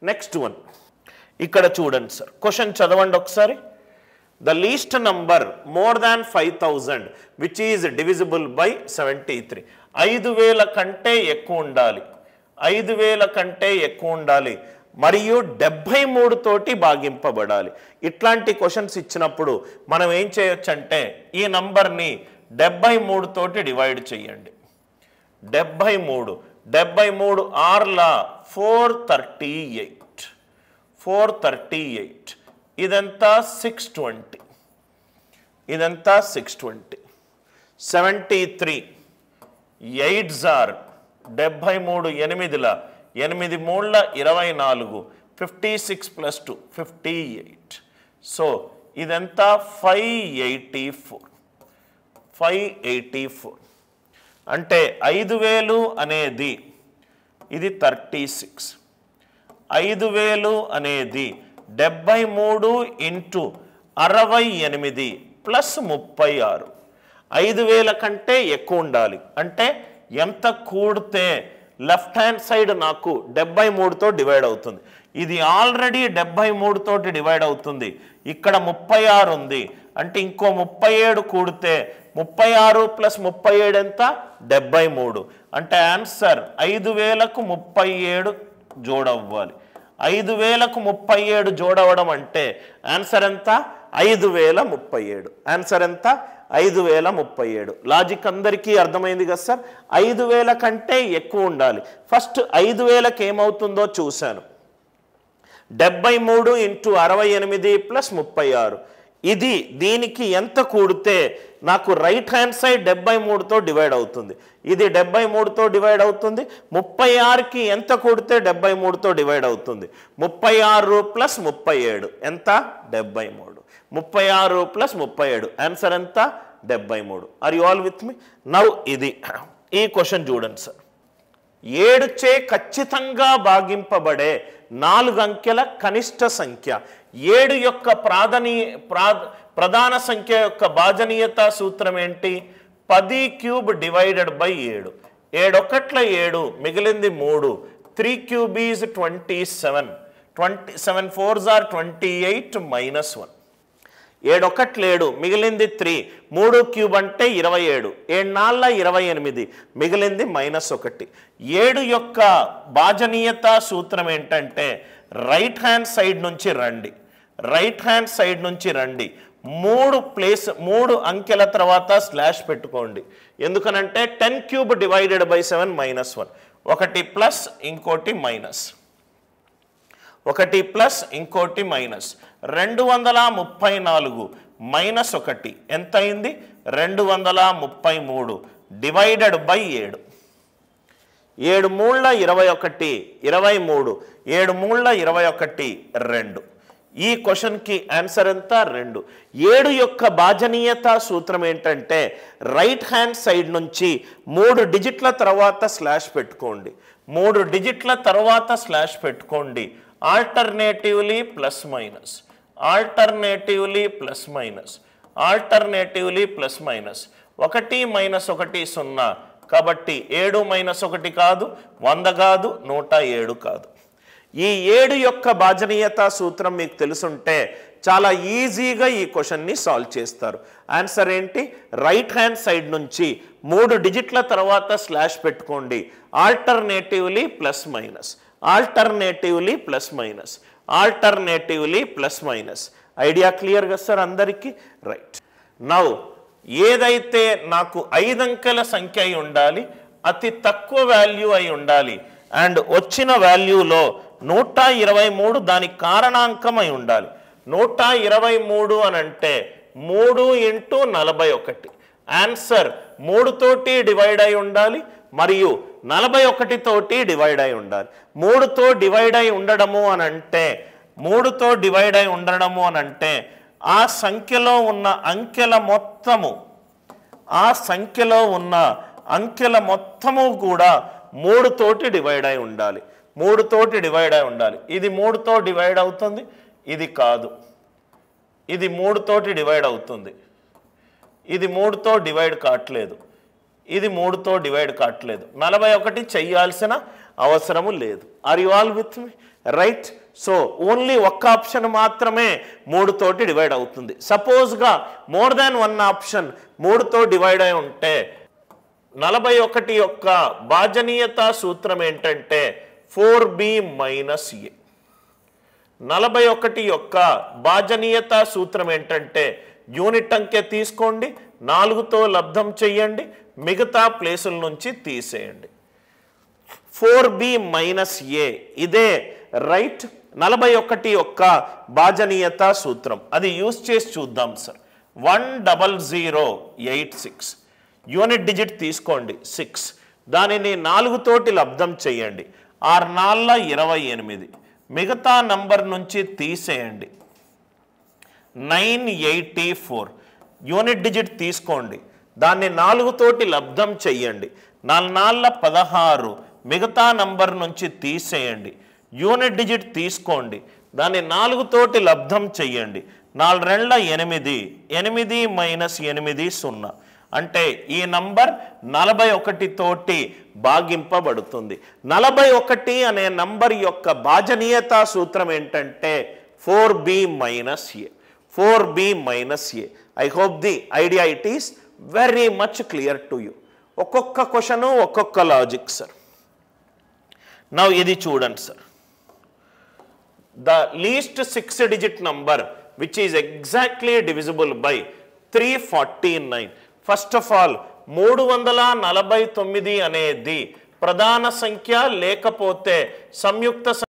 next one ఇక్కడ చూడండి sir question చదవండి ఒకసారి the least number more than five thousand which is divisible by seventy three ఐదు వేల కంటే ఎక్కువ ఉండాలి ఐదు వేల కంటే ఎక్కువ ఉండాలి మరియు డెబ్భై మూడు తోటి భాగింపబడాలి ఇట్లాంటి క్వశ్చన్స్ ఇచ్చినప్పుడు మనం ఏం చేయొచ్చు అంటే ఈ నంబర్ని డెబ్భై మూడు తోటి డివైడ్ చేయండి డెబ్భై మూడు డెబ్భై మూడు ఆర్ల four thirty eight four thirty eight ఇదంతా సిక్స్ ట్వంటీ ఇదంతా six twenty seventy three eight జార్ డెబ్భై మూడు ఎనిమిదిల ఎనిమిది మూడుల ఇరవై నాలుగు fifty six plus two fifty eight so ఇదంతా five eighty four five eighty four అంటే ఐదు వేలు అనేది ఇది థర్టీ సిక్స్ ఐదు వేలు అనేది డెబ్బై మూడు ఇంటూ అరవై ఎనిమిది ప్లస్ ముప్పై ఆరు ఐదు వేల కంటే ఎక్కువ ఉండాలి అంటే ఎంత కూడితే లెఫ్ట్ హ్యాండ్ సైడ్ నాకు డెబ్బై మూడుతో డివైడ్ అవుతుంది ఇది ఆల్రెడీ డెబ్బై మూడుతోటి డివైడ్ అవుతుంది ఇక్కడ ముప్పై ఆరు ఉంది అంటే ఇంకో ముప్పై ఏడు కూడితే ముప్పై ఆరు ప్లస్ ముప్పై ఏడు ఎంత డెబ్బై మూడు అంటే ఆన్సర్ ఐదు వేలకు ముప్పై ఏడు జోడవ్వాలి ఐదు వేలకు ముప్పై ఏడు జోడవడం అంటే ఆన్సర్ ఎంత ఐదు వేల ముప్పై ఏడు ఆన్సర్ ఎంత ఐదు వేల ముప్పై ఏడు లాజిక్ అందరికీ అర్థమైంది కదా సార్ ఐదు వేల కంటే ఎక్కువ ఉండాలి ఫస్ట్ ఐదు వేలకు ఏమవుతుందో చూశాను డెబ్బై మూడు ఇంటూ అరవై ఎనిమిది ప్లస్ ముప్పై ఆరు ఇది దీనికి ఎంత కూడితే నాకు రైట్ హ్యాండ్ సైడ్ డెబ్బై మూడుతో డివైడ్ అవుతుంది ఇది డెబ్బై మూడుతో డివైడ్ అవుతుంది ముప్పై ఆరుకి ఎంత కూడితే డెబ్బై మూడుతో డివైడ్ అవుతుంది ముప్పై ఆరు ప్లస్ ముప్పై ఏడు ఎంత డెబ్బై మూడు ముప్పై ఆరు ప్లస్ ముప్పై ఏడు ఆన్సర్ ఎంత డెబ్బై మూడు are you all with me now ఇది ఈ క్వశ్చన్ చూడండి సార్ ఏడుచే ఖచ్చితంగా భాగింపబడే నాలుగు అంకెల కనిష్ట సంఖ్య ఏడు యొక్క ప్రాధనీ ప్రా ప్రధాన సంఖ్య యొక్క భాజనీయత సూత్రం ఏంటి పది క్యూబ్ డివైడెడ్ బై ఏడు ఏడొకట్ల ఏడు మిగిలింది మూడు three cube is twenty seven twenty seven fours are twenty eight minus one ఏడొకట్లేడు మిగిలింది త్రీ మూడు క్యూబ్ అంటే ఇరవై ఏడు ఏడు నాళ్ళ ఇరవై ఎనిమిది మిగిలింది మైనస్ ఒకటి ఏడు యొక్క భాజనీయత సూత్రం ఏంటంటే రైట్ హ్యాండ్ సైడ్ నుంచి రండి రైట్ హ్యాండ్ సైడ్ నుంచి రండి మూడు ప్లేస్ మూడు అంకెల తర్వాత స్లాష్ పెట్టుకోండి ఎందుకనంటే ten cube divided by seven minus one ఒకటి ప్లస్ ఇంకోటి మైనస్ ఒకటి ప్లస్ ఇంకోటి మైనస్ రెండు వందల ముప్పై నాలుగు మైనస్ ఒకటి ఎంత అయింది రెండు వందల ముప్పై మూడు డివైడెడ్ బై ఏడు ఏడు మూళ్ళ ఇరవై ఒకటి ఇరవై మూడు ఏడు మూళ్ళ ఇరవై ఒకటి రెండు ఈ క్వశ్చన్కి ఆన్సర్ ఎంత రెండు ఏడు యొక్క భాజనీయత సూత్రం ఏంటంటే రైట్ హ్యాండ్ సైడ్ నుంచి మూడు డిజిట్ల తర్వాత స్లాష్ పెట్టుకోండి మూడు డిజిట్ల తర్వాత స్లాష్ పెట్టుకోండి alternatively plus minus alternatively plus minus alternatively plus minus ఒకటి మైనస్ ఒకటి సున్నా కాబట్టి ఏడు మైనస్ ఒకటి కాదు వంద కాదు నూట ఏడు కాదు ఈ ఏడు యొక్క భాజనీయత సూత్రం మీకు తెలుసుంటే చాలా ఈజీగా ఈ క్వశ్చన్ని సాల్వ్ చేస్తారు ఆన్సర్ ఏంటి రైట్ హ్యాండ్ సైడ్ నుంచి మూడు డిజిట్ల తర్వాత స్లాష్ పెట్టుకోండి alternatively plus minus alternatively plus minus alternatively plus minus idea క్లియర్గా సార్ అందరికీ రైట్ నౌ ఏదైతే నాకు ఐదంకెల సంఖ్య అయి ఉండాలి అతి తక్కువ వాల్యూ అయి ఉండాలి అండ్ వచ్చిన వాల్యూలో నూట ఇరవై మూడు దానికి కారణాంకం అయి ఉండాలి నూట ఇరవై మూడు అని అంటే మూడు ఇంటూ నలభై ఒకటి ఆన్సర్ మూడుతోటి డివైడ్ అయి ఉండాలి మరియు నలభై ఒకటి తోటి డివైడ్ అయి ఉండాలి మూడుతో డివైడ్ అయి ఉండడము అని అంటే మూడుతో డివైడ్ అయి ఉండడము అని అంటే ఆ సంఖ్యలో ఉన్న అంకెల మొత్తము ఆ సంఖ్యలో ఉన్న అంకెల మొత్తము కూడా మూడుతోటి డివైడ్ అయి ఉండాలి మూడుతోటి డివైడ్ అయి ఉండాలి ఇది మూడుతో డివైడ్ అవుతుంది ఇది కాదు ఇది మూడుతోటి డివైడ్ అవుతుంది ఇది మూడుతో డివైడ్ కావట్లేదు ఇది మూడుతో డివైడ్ కావట్లేదు నలభై ఒకటి చెయ్యాల్సిన అవసరము లేదు are you all with me right so only ఒక్క ఆప్షన్ మాత్రమే మూడుతోటి డివైడ్ అవుతుంది సపోజ్గా మోర్ దాన్ వన్ ఆప్షన్ మూడుతో డివైడ్ అయి ఉంటే నలభై ఒకటి యొక్క భాజనీయత సూత్రం ఏంటంటే ఫోర్ బి మైనస్ ఏ నలభై ఒకటి యొక్క భాజనీయత సూత్రం ఏంటంటే యూనిట్ అంకె తీసుకోండి నాలుగుతో లబ్ధం చెయ్యండి మిగతా ప్లేసుల నుంచి తీసేయండి ఫోర్ బి మైనస్ ఏ ఇదే రైట్ నలభై ఒకటి యొక్క భాజనీయత సూత్రం అది యూస్ చేసి చూద్దాం sir one double zero eight six unit digit తీసుకోండి సిక్స్ దానిని నాలుగుతోటి లబ్ధం చేయండి ఆరు నాళ్ళ ఇరవై ఎనిమిది మిగతా నంబర్ నుంచి తీసేయండి nine eighty four unit digit తీసుకోండి దాన్ని నాలుగుతోటి లబ్ధం చెయ్యండి నాలుగు నాళ్ళ పదహారు మిగతా నంబర్ నుంచి తీసేయండి యూనిట్ డిజిట్ తీసుకోండి దాన్ని నాలుగుతోటి లబ్ధం చెయ్యండి నాలుగు రెండ్ల ఎనిమిది ఎనిమిది మైనస్ ఎనిమిది సున్నా అంటే ఈ నంబర్ నలభై ఒకటి తోటి భాగింపబడుతుంది నలభై ఒకటి అనే నంబర్ యొక్క భాజనీయత సూత్రం ఏంటంటే four B minus A four B minus A I hope the idea it is very much clear to you ఒక్కొక్క క్వశ్చను ఒక్కొక్క లాజిక్ సార్ నా ఇది చూడండి sir the least six digit number which is exactly divisible by three forty nine first of all మూడు వందల నలభై తొమ్మిది అనేది ప్రధాన సంఖ్య లేకపోతే సంయుక్త